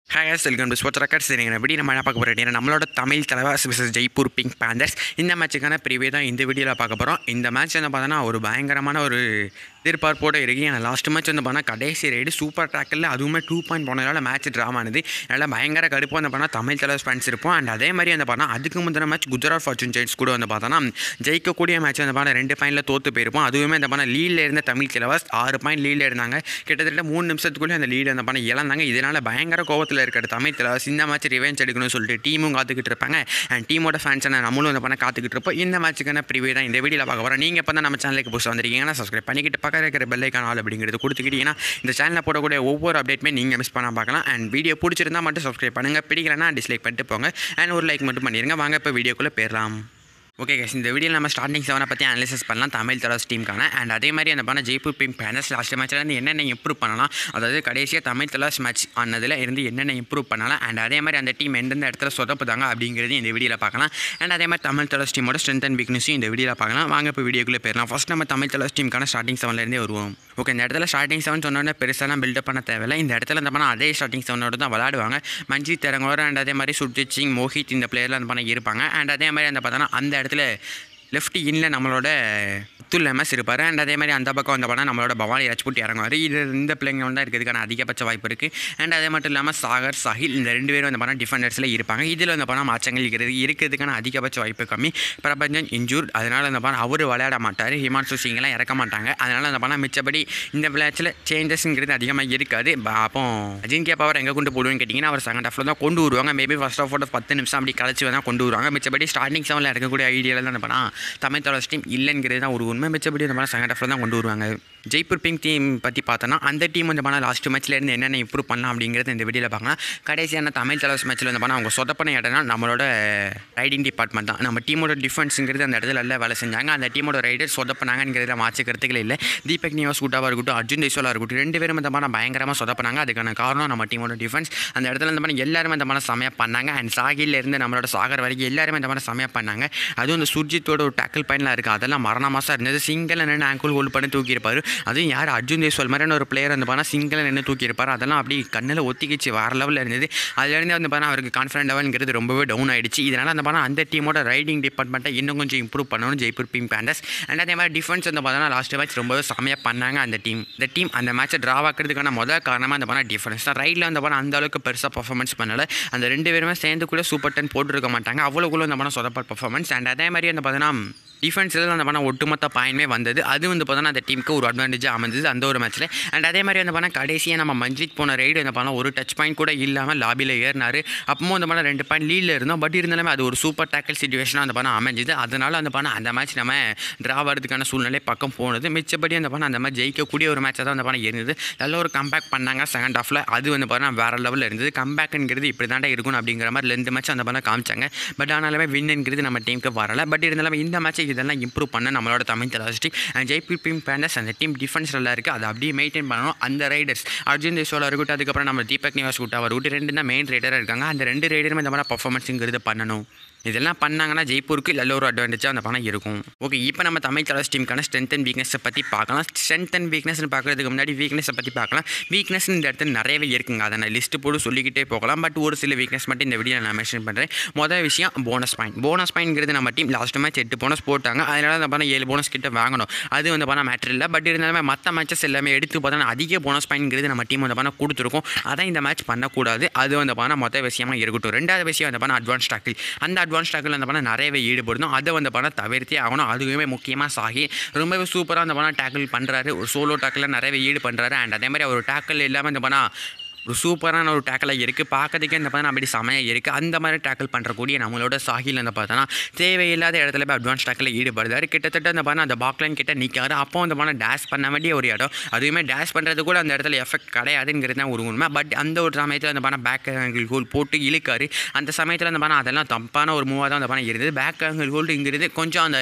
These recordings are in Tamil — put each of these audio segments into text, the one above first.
hi welcome to sports records சரிங்க எப்படி நம்ம என்ன பார்க்க போகிறோம் நம்மளோட Tamil Thalaivas versus Jaipur pink panthers இந்த மேட்சுக்கான ப்ரிவியூ தான் இந்த வீடியோவில் பார்க்க போகிறோம் இந்த மேட்ச் வந்து பார்த்தோன்னா ஒரு பயங்கரமான ஒரு எதிர்பார்ப்போடு இருக்கு ஏன்னா லாஸ்ட் மேட்ச் வந்து பார்த்தா கடைசி ரைடு சூப்பர் டேக்கில் அதுவுமே டூ பாயிண்ட் போனதால மேட்ச் ட்ராமா ஆனது நல்லா பயங்கர கடுப்பு வந்து பார்த்தா தமிழ் தலைவர் ஃபேன்ஸ் இருப்போம் அண்ட் அதே மாதிரி வந்து பார்த்தா அதுக்கு முந்தின மேட்ச் குஜராத் ஃபார்ச்சூன் ஜெயின்ஸ் கூட வந்து பார்த்தோன்னா ஜெயிக்கக்கூடிய மேட்ச் வந்து பார்த்தா ரெண்டு பாயிண்டில் தோற்று போயிருப்போம் அதுவுமே இந்த பார்த்தா லீடில் இருந்த தமிழ் தலைவாஸ் ஆறு பாயிண்ட் லீடில் இருந்தாங்க கிட்டத்தட்ட மூணு நிமிஷத்துக்குள்ளே அந்த லீடு அந்த பண்ண இழந்தாங்க இதனால் பயங்கர கோவத்தில் இருக்கிற தமிழ் தலைவாஸ் இந்த மேட்ச் ரிவெஞ்ச் எடுக்கணும்னு சொல்லிட்டு டீமும் காத்துக்கிட்டு இருப்பாங்க அண்ட் டீமோட ஃபேன்ஸை நம்மளும் வந்து பண்ண காத்துக்கிட்டு இருப்போம் இந்த மேட்ச்சுக்கான ப்ரிவியூ தான் இந்த வீடியோவில் பார்க்க போகிறோம் நீங்கள் இப்போ தான் நம்ம சேனலுக்கு புதுசாக வந்திருக்கீங்கன்னா சப்ஸ்கிரைப் பண்ணிக்கிட்டு பக்கம் இருக்கிற பெல்லைக்கான ஆள் அப்படிங்கிறது கொடுத்துக்கிட்டீங்கன்னா இந்த சேனலில் போடக்கூடிய ஒவ்வொரு அப்டேட்டுமே நீங்கள் மிஸ் பண்ண பார்க்கலாம் அண்ட் வீடியோ பிடிச்சிருந்தா மட்டும் சப்ஸ்கிரைப் பண்ணுங்கள் பிடிக்கலன்னா டிஸ்லைக் பண்ணிட்டு போங்க அண்ட் ஒரு லைக் மட்டும் பண்ணிடுங்க வாங்க இப்போ வீடியோக்குள்ளே போயிடலாம் ஓகே கேஸ் இந்த வீடியோ நம்ம ஸ்டார்டிங் செவனை பற்றி அனலிசிஸ் பண்ணலாம் தமிழ் தரஸ் டீமுக்கான அண்ட் அதே மாதிரி அந்த பண்ண ஜெய்ப்பூர் பிங் பேனஸ் லாஸ்ட் மேட்ச்சில் இருந்து என்னென்ன இம்ப்ரூவ் பண்ணலாம் அதாவது கடைசியாக தமிழ் தலாஸ் மேட்ச் ஆனதில் இருந்து என்னென்ன இம்ப்ரூவ் பண்ணலாம் அண்ட் அதே மாதிரி அந்த டீம் எந்தெந்த இடத்துல சொதப்புதாங்க அப்படிங்கிறது இந்த வீடியோவில் பார்க்கலாம் அண்ட் அதே மாதிரி தமிழ் தலாஸ் டீமோட ஸ்ட்ரென்த் அண்ட் வீக்னஸையும் இந்த வீடியோவில் பார்க்கலாம் வாங்க இப்போ வீடியோக்குள்ளே போயிடலாம் ஃபஸ்ட் நம்ம தமிழ் தலாஸ் டீமுக்கான ஸ்டார்டிங் செவன்லேருந்தே வருவோம் ஓகே இந்த இடத்துல ஸ்டார்டிங் செவன் சொன்னோடனே பெருசாலாம் பில்டப் பண்ண தேவையில்லை இந்த இடத்துல இந்த பண்ண அதே ஸ்டார்டிங் செவனோட தான் விளாடுவாங்க மஞ்சித் தெரங்கோர் அண்ட் அதே மாதிரி சுர்ஜித் சிங் மோஹித் இந்த பிளேயர்லாம் அந்த பண்ண இருப்பாங்க அண்ட் அதே மாதிரி அந்த பார்த்தோன்னா அந்த இடத்துல லெஃப்ட் இன்ல நம்மளோட அப்துல் எம்எஸ் இருப்பார் அண்ட் அதே மாதிரி அந்த பக்கம் வந்த படம் நம்மளோட பவானி ராஜ்புட் இறங்குவார் இது இந்த பிள்ளைங்க தான் இருக்கிறதுக்கான அதிகபட்ச வாய்ப்பு இருக்குது அண்ட் அதே மட்டும் இல்லாமல் சாகர் சாஹில் இந்த ரெண்டு பேரும் வந்து படம் டிஃபெண்டர்ஸில் இருப்பாங்க இதில் வந்து படம் மாற்றங்கள் இருக்கிறது இருக்கிறதுக்கான அதிகபட்ச வாய்ப்பு கம்மி பிரபஞ்சன் இன்ஜூர் அதனால் அந்த படம் அவர் விளையாட மாட்டார் ஹிமான்சு சிங்லாம் இறக்க மாட்டாங்க அதனால் அந்த படம் மிச்சப்படி இந்த மேட்ச்சில் சேஞ்சஸ்ங்கிறது அதிகமாக இருக்காது ப- அப்போ அஜின்கே பவர் எங்கே கொண்டு போடுவேன்னு கேட்டிங்கன்னா அவர் செகண்ட் ஹாஃபில் தான் கொண்டு வருவாங்க மேபி ஃபஸ்ட் ஆஃப் ஒரு பத்து நிமிஷம் அப்படி கழிச்சு வேணால் கொண்டு வருவாங்க மிச்சப்படி ஸ்டார்டிங் செவனில் இருக்கக்கூடிய ஐடியாவில் தான் அந்த படம் தமிழ் தொடர் டீம் இல்லைங்கிறது தான் ஒரு உண்மை மிச்சப்படி அந்த மாதிரி செகண்ட் ஹாஃபில் தான் கொண்டு வருவாங்க ஜெய்ப்பூர் பிங்க் டீம் பற்றி பார்த்தோன்னா அந்த டீம் வந்து பண்ணால் லாஸ்ட் மேட்ச்ல இருந்து என்னென்ன இம்ப்ரூவ் பண்ணலாம் அப்படிங்கிறது இந்த வீடியோவில் பார்க்கலாம் கடைசியான தமிழ் தலைவஸ் மேட்ச்சில் வந்து பண்ணால் அவங்க சொதப்பன இடம்னா நம்மளோட ரைடிங் டிபார்ட்மெண்ட் தான் நம்ம டீமோட டிஃபென்ஸுங்கிறது அந்த இடத்துல நல்லா வேலை செஞ்சாங்க அந்த டீமோட ரைடர் சொதப்பினாங்கிறதுல மாற்று கருத்துக்கள் இல்லை தீபக் நிவாஸ் கூட்டாவாக இருக்கட்டும் அர்ஜுன் தேஸ்வாலாக இருக்கட்டும் ரெண்டு பேரும் இந்த மாதிரி பயங்கரமாக சொதப்பினாங்க அதுக்கான காரணம் நம்ம டீமோட டிஃபென்ஸ் அந்த இடத்துல இந்த மாதிரி எல்லாருமே இந்த மாதிரி செமையாக பண்ணாங்க அண்ட் சாகில இருந்து நம்மளோட சாகர் வரைக்கும் எல்லாருமே இந்த மாதிரி செமையாக பண்ணாங்க அதுவும் இந்த சுர்ஜித்தோட ஒரு டேக்கிள் பாயிண்ட்லாம் இருக்குது அதெல்லாம் மரணமாசாக இருந்தது சிங்கிள் நின்று ஆங்கிள் ஹோல்ட் பண்ணி தூக்கியிருப்பாரு அதுவும் யார் அர்ஜுன் தேஸ்வால் மாதிரியான ஒரு பிளேயர் வந்து பார்த்தா சிங்கிள் நின்று தூக்கியிருப்பார் அதெல்லாம் அப்படி கண்ணில் ஒத்திக்கிச்சு வேறு லெவலில் இருந்தது அதுலேருந்து வந்து பார்த்தா அவருக்கு கான்ஃபிடன்ட் லெவல்ங்கிறது ரொம்பவே டவுன் ஆயிடுச்சு இதனால் அந்த பார்த்தா அந்த டீமோட ரைடிங் டிபார்ட்மெண்ட்டை இன்னும் கொஞ்சம் இம்ப்ரூவ் பண்ணணும் ஜெய்ப்பூர் பிங் பேண்டர்ஸ் அண்ட் அதே மாதிரி டிஃபென்ஸ் வந்து பார்த்தோன்னா லாஸ்ட் மேட்ச் ரொம்பவே செமையாக பண்ணாங்க அந்த டீம் இந்த டீம் அந்த மேட்சை ட்ரா ஆக்கிறதுக்கான முதல் காரணமாக அந்த பண்ண டிஃபென்ஸ் தான் ரைட்டில் அந்த படம் அந்த அளவுக்கு பெருசாக பர்ஃபார்மன்ஸ் பண்ணல அந்த ரெண்டு பேருமே சேர்ந்து கூட சூப்பர் டென் போட்டிருக்க மாட்டாங்க அவ்வளோக்குள்ள அந்த படம் சொதப்பர் பர்ஃபார்மன்ஸ் அண்ட் அதே மாதிரி அந்த பார்த்தோன்னா டிஃபென்ஸில் அந்த பண்ண ஒட்டுமொத்த பாயிண்ட்மே வந்தது அது வந்து பார்த்தோன்னா அந்த டீமுக்கு ஒரு அட்வான்டேஜாக அமைஞ்சது அந்த ஒரு மேட்ச்சில் அண்ட் அதே மாதிரி அந்த பண்ண கடைசியாக நம்ம மஞ்சித் போன ரைடு அந்த பண்ண ஒரு டச் பாயிண்ட் கூட இல்லாமல் லாபியில் ஏறினார் அப்பவும் அந்த பண்ண ரெண்டு பாயிண்ட் லீடில் இருந்தோம் பட் இருந்தாலுமே அது ஒரு சூப்பர் டேக்கல் சுச்சுவேஷனாக அந்த பண்ண அமைஞ்சுது அதனால அந்த பண்ண அந்த மேட்ச் நம்ம ட்ரா ஆகிறதுக்கான சூழ்நிலை பக்கம் போனது மிச்சப்படி அந்த பண்ண அந்த மாதிரி ஜெயிக்கக்கூடிய ஒரு மேட்சாக தான் அந்த பண்ண இருந்தது நல்ல ஒரு கம்பேக் பண்ணாங்க செகண்ட் ஹாஃபில் அது வந்து பார்த்தா வேறு லெவலில் இருந்தது கம்பேக்குங்கிறது இப்படி தாண்டா இருக்கணும் அப்படிங்கிற மாதிரி ரெண்டு மேட்ச் அந்த பண்ண காமிச்சாங்க பட் ஆனாலுமே வின்னுங்கிறது நம்ம டீமுக்கு வரல பட் இருந்தாலும் இந்த மேட்ச் இதெல்லாம் இம்ப்ரூவ் பண்ண நம்மளோட தமிழ் தலாஸ்டி அண்ட் ஜெய்ப்பூர் டீம் பேண்டர்ஸ் அந்த டீம் டிஃபென்ஸ் நல்லா இருக்குது அதை அப்படியே மெயின்டைன் பண்ணணும் அந்த ரைடர்ஸ் அர்ஜுன் தேஸ்வாலா இருக்கட்டும் அதுக்கப்புறம் நம்ம தீபக் நிவாஸ் கூட்டா இருக்கட்டும் ரெண்டு தான் மெயின் ரைடராக இருக்காங்க அந்த ரெண்டு ரைடருமே இந்த மாதிரி பர்ஃபார்மன்ஸுங்கிறது பண்ணணும் இதெல்லாம் பண்ணாங்கன்னா ஜெய்ப்பூருக்கு நல்ல ஒரு அட்வான்டேஜாக அந்த பணம் இருக்கும் ஓகே இப்போ நம்ம தமிழ் தலாஸ் டீமுக்கான ஸ்ட்ரென்த் அண்ட் வீக்னஸை பற்றி பார்க்கலாம் ஸ்ட்ரென்த் அண்ட் வீக்னஸ்னு பார்க்குறதுக்கு முன்னாடி வீக்னஸை பற்றி பார்க்கலாம் வீக்னஸ் இந்த இடத்துல நிறையவே இருக்குங்க அதை நான் லிஸ்ட்டு போட்டு சொல்லிக்கிட்டே போகலாம் பட் ஒரு சில வீக்னஸ் மட்டும் இந்த வீடியோ நான் மென்ஷன் பண்ணுறேன் மொதல் விஷயம் போனஸ் பாயிண்ட் போனஸ் பாயிண்ட்ங்கிறது நம்ம டீம் லாஸ்ட் மேட்ச் எட்டு போனஸ் போட்டாங்க அதனால அந்த பணம் ஏழு போனஸ் கிட்ட வாங்கணும் அது வந்து பணம் மேட்டர் இல்லை பட் இருந்தாலுமே மற்ற மேட்சஸ் எல்லாமே எடுத்து பார்த்தா அதிக போனஸ் பாயிண்ட்ங்கிறது நம்ம டீம் வந்து பணம் கொடுத்துருக்கோம் அதான் இந்த மேட்ச் பண்ணக்கூடாது அது வந்து பணம் மொத்த விஷயமா இருக்கட்டும் ரெண்டாவது விஷயம் வந்து பணம் அட்வான்ஸ் டாக்கில் அந்த அட்வான்ஸ் டாக்கில் அந்த பணம் நிறையவே ஈடுபடணும் அதை வந்து பணம் தவிர்த்தே ஆகணும் அதுவுமே முக்கியமாக சாகி ரொம்பவே சூப்பராக அந்த பணம் டேக்கிள் பண்ணுறாரு ஒரு சோலோ டேக்கில் நிறையவே ஈடு பண்ணுறாரு அண்ட் அதே மாதிரி அவர் டேக்கிள் இல்லாமல் இந்த பணம் ஒரு சூப்பரான ஒரு டேக்கிளாக இருக்குது பார்க்கறதுக்கே இந்த பார்த்தா அப்படி செமையாக இருக்குது அந்த மாதிரி டேக்கிள் பண்ணுறக்கூடிய நம்மளோட சாகில் அந்த பார்த்தோன்னா தேவையில்லாத இடத்துல போய் அட்வான்ஸ் டேக்கில் ஈடுபடுறாரு கிட்டத்தட்ட அந்த பார்த்தா அந்த பாக்லைன் கிட்ட நிற்காரு அப்போ அந்த பார்த்தா டேஷ் பண்ண வேண்டிய ஒரு இடம் அதுவுமே டேஷ் பண்ணுறது கூட அந்த இடத்துல எஃபெக்ட் கிடையாதுங்கிறது தான் ஒரு உண்மை பட் அந்த ஒரு சமயத்தில் அந்த பார்த்தா பேக் ஆங்கிள் கோல் போட்டு இழுக்காரு அந்த சமயத்தில் அந்த பார்த்தா அதெல்லாம் தப்பான ஒரு மூவாக தான் அந்த பார்த்தா இருந்தது பேக் ஆங்கிள் கோல்டுங்கிறது கொஞ்சம் அந்த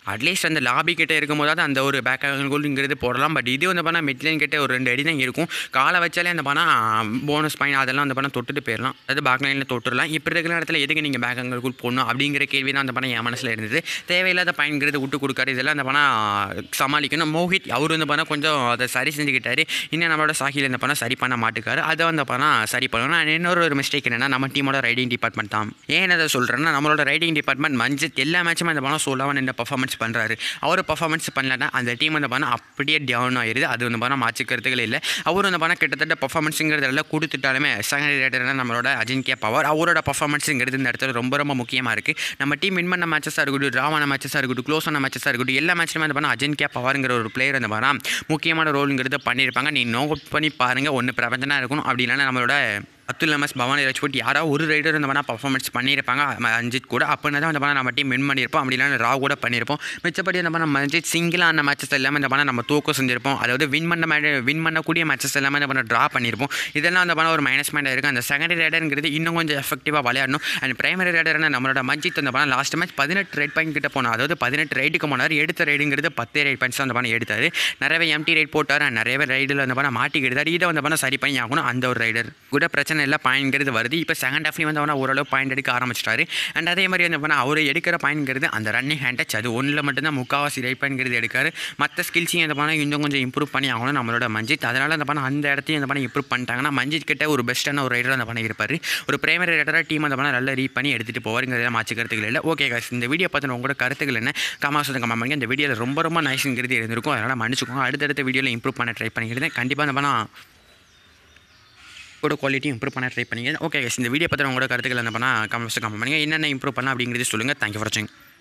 அட்லீஸ்ட் அந்த லாபி கிட்ட இருக்கும்போதாவது அந்த ஒரு பேக் கோல்ங்கிறது போடலாம் பட் இது வந்து பண்ணால் மிட்லைன் கிட்ட ஒரு ரெண்டு அடி தான் இருக்கும் காலை வச்சாலே அந்த பண்ணால் போனஸ் பாயிண்ட் அதெல்லாம் அந்த பண்ணால் தொட்டுட்டு போயிடலாம் அதாவது பேக் லைனில் தொட்டுடலாம் இப்போ இருக்கிற இடத்துல எதுக்கு நீங்கள் பேக் அங்கல்குள் போடணும் அப்படிங்கிற கேள்வி தான் அந்த பணம் என் மனசில் இருந்தது தேவையில்லாத பாயிண்ட்ங்கிறது விட்டு கொடுக்காரு இதெல்லாம் அந்த பணம் சமாளிக்கணும் மோஹித் அவர் வந்து பண்ணால் கொஞ்சம் அதை சரி செஞ்சுக்கிட்டாரு இன்னும் நம்மளோட சாகியில் இந்த பணம் சரி பண்ண மாட்டுக்காரு அதை வந்து பணம் சரி பண்ணணும் And இன்னொரு ஒரு மிஸ்டேக் என்னன்னா நம்ம டீமோட ரைடிங் டிபார்ட்மெண்ட் தான் ஏன் அதை சொல்கிறேன்னா நம்மளோட ரைடிங் டிபார்ட்மெண்ட் மஞ்சித் எல்லா மேட்சுமே அந்த பணம் சொல்லாமல் நின்று பர்ஃபார்மன்ஸ் பண்ணுறாரு அவர் பர்ஃபார்மன்ஸ் பண்ணலன்னா அந்த டீம் வந்து பண்ணால் அப்படியே டவுன் ஆயிடுது அது வந்து பண்ணால் மாற்றிக்கிறதுகளே இல்லை அவர் வந்து பண்ணால் கிட்டத்தட்ட பர்ஃபார்மன்ஸுங்கிறதெல்லாம் கொடுத்துட்டாலுமே செகண்ட் ரேட்டர்னா நம்மளோட அஜின்கியா பவர் அவரோட பர்ஃபார்மன்ஸுங்கிறது இந்த இடத்துல ரொம்ப ரொம்ப முக்கியமாக இருக்குது நம்ம டீம் வின் பண்ண மேட்சஸாக இருக்கட்டும் ட்ராவான மேட்சஸாக இருக்கட்டும் க்ளோஸ் ஆன மேட்சஸாக இருக்கட்டும் எல்லா மேட்ச்லையுமே வந்து பண்ணால் அஜின்கியா பவருங்கிற ஒரு பிளேயர் அந்த பண்ணால் முக்கியமான ரோலுங்கிறத பண்ணியிருப்பாங்க நீ நோட் பண்ணி பாருங்கள் ஒன்று பிரபஞ்சனாக இருக்கணும் அப்படி இல்லைன்னா நம்மளோட அப்துல் அமஸ் பவானி ராஜ்பூட் யாரோ ஒரு ரைடர் இந்த மாதிரி பர்ஃபார்மன்ஸ் பண்ணியிருப்பாங்க ம- அஞ்சித் கூட அப்படின்னா தான் அந்த மாதிரி நம்ம டீம் வின் பண்ணியிருப்போம் அப்படி இல்லைன்னா ரா கூட பண்ணியிருப்போம் மிச்சப்படி அந்த மாதிரி நம்ம அஞ்சித் சிங்கிளாக அந்த மேட்சஸ் எல்லாமே இந்த மாதிரி நம்ம தூக்கம் செஞ்சிருப்போம் அதாவது வின் பண்ண மே வின் பண்ணக்கூடிய மேட்சஸ் எல்லாமே இந்த மாதிரி ட்ரா பண்ணியிருப்போம் இதெல்லாம் அந்த மாதிரி ஒரு மைனஸ் பாயிண்ட் இருக்குது அந்த செகண்டரி ரைடருங்கிறது இன்னும் கொஞ்சம் எஃபெக்டிவாக விளையாடணும் அண்ட் பிரைமரி ரைடர்னா நம்மளோட மஞ்சித் அந்த படம் லாஸ்ட் மேட்ச் பதினெட்டு ரைட் பாயிண்ட் கிட்ட போனோம் அதாவது பதினெட்டு ரைட்டுக்கு போனார் எடுத்த ரைடுங்கிறது பத்தே ரைட் பாயிண்ட்ஸ் அந்த படம் எடுத்தார் நிறையவே எம்டி ரைட் போட்டார் and நிறையவே ரைடில் அந்த படம் மாட்டிக்கிட்டார் இதை வந்து படம் சரி பண்ணி ஆகணும் அந்த ஒரு ரைடர் கூட பிரச்சனை இல்லை பாயிண்ட்ங்கிறது வருது இப்போ செகண்ட் ஹாஃப்லேயும் வந்து அவனை ஓரளவு பாயிண்ட் எடுக்க ஆரம்பிச்சிட்டாரு அண்ட் அதே மாதிரி வந்து பண்ணால் அவர் எடுக்கிற பாயிண்ட்ங்கிறது அந்த ரன்னிங் ஹேண்ட் டச் அது ஒன்றில் மட்டும்தான் முக்கால்வாசி ரைட் பாயிண்ட்ங்கிறது எடுக்காரு மற்ற ஸ்கில்ஸையும் அந்த பணம் இன்னும் கொஞ்சம் இம்ப்ரூவ் பண்ணி ஆகணும் நம்மளோட மஞ்சித் அதனால் அந்த பணம் அந்த இடத்தையும் அந்த பணம் இம்ப்ரூவ் பண்ணிட்டாங்கன்னா மஞ்சித் கிட்ட ஒரு பெஸ்ட்டான ஒரு ரைடர் அந்த பணம் இருப்பார் ஒரு பிரைமரி ரைடராக டீம் அந்த பணம் நல்லா ரீட் பண்ணி எடுத்துகிட்டு போவாருங்கிறத மாற்றிக்கிறதுக்கு இல்லை ஓகே guys இந்த வீடியோ பார்த்து உங்களோட கருத்துக்கள் என்ன கமாசத்தை கமா பண்ணுங்க இந்த வீடியோவில் ரொம்ப ரொம்ப நைஸுங்கிறது இருந்திருக்கும் அதனால் மன்னிச்சுக்கோங்க அடுத்தடுத்த வீடியோவில் இம்ப்ரூவ் பண்ண ட்ரை பண்ணிக்கிறேன் கண்டிப்பாக அந்த பணம் கூட குவாலிட்டி இம்ப்ரூவ் பண்ண ட்ரை பண்ணிக்கிறேன் ஓகே guys இந்த வீடியோ பற்றி உங்களோட கருத்துக்கள் என்ன பண்ணால் கமெண்ட்ஸ் கமெண்ட் பண்ணுங்கள் என்னென்ன இம்ப்ரூவ் பண்ணலாம் அப்படிங்கிறது சொல்லுங்கள் தேங்க்யூ ஃபார் வாட்சிங்